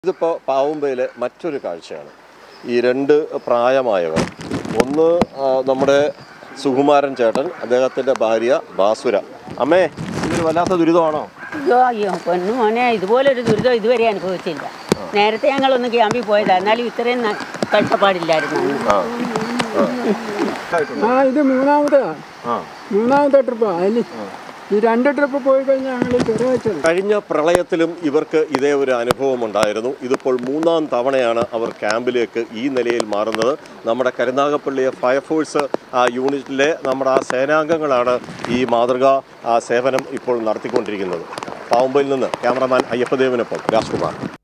ഇതിപ്പോൾ പാവുമ്പയിലെ മറ്റൊരു കാഴ്ചയാണ് ഈ രണ്ട് പ്രായമായവർ ഒന്ന് ആ, നമ്മുടെ സുകുമാരൻ ചേട്ടൻ അദ്ദേഹത്തിൻ്റെ ഭാര്യ ബാസുര അമ്മേ ഇതൊരു വല്ലാത്ത ദുരിതമാണോ അയ്യോ അയ്യോ പൊന്നു മോനെ ഇതുപോലൊരു ദുരിതം ഇതുവരെ അനുഭവിച്ചില്ല നേരത്തെ ഞങ്ങളൊന്ന് ക്യാമ്പിൽ പോയതാ എന്നാലും ഇത്രയും ന- കഷ്ടപ്പാടില്ലായിരുന്നു അന്ന്. ആ ആ ഇത് മൂന്നാമത്തെ ആ മൂന്നാമത്തെ ട്രിപ്പ് അതിൽ ഈ രണ്ട് ട്രിപ്പ് പോയി കഴിഞ്ഞാൽ ഞങ്ങൾ ചെറിയ വെച്ചത് കഴിഞ്ഞ പ്രളയത്തിലും ഇവർക്ക് ഇതേ ഒരു അനുഭവം ഉണ്ടായിരുന്നു ഇതിപ്പോൾ മൂന്നാം തവണയാണ് അവർ ക്യാമ്പിലേക്ക് ഈ നിലയിൽ മാറുന്നത് നമ്മുടെ കരുനാഗപ്പള്ളിയെ ഫയർഫോഴ്സ് ആ യൂണിറ്റിലെ നമ്മുടെ ആ സേനാംഗങ്ങളാണ് ഈ മാതൃകാ ആ, സേവനം ഇപ്പോൾ നടത്തിക്കൊണ്ടിരിക്കുന്നത് പാവുമ്പയിൽ നിന്ന് ക്യാമറമാൻ അയ്യപ്പദേവനൊപ്പം രാജ്കുമാർ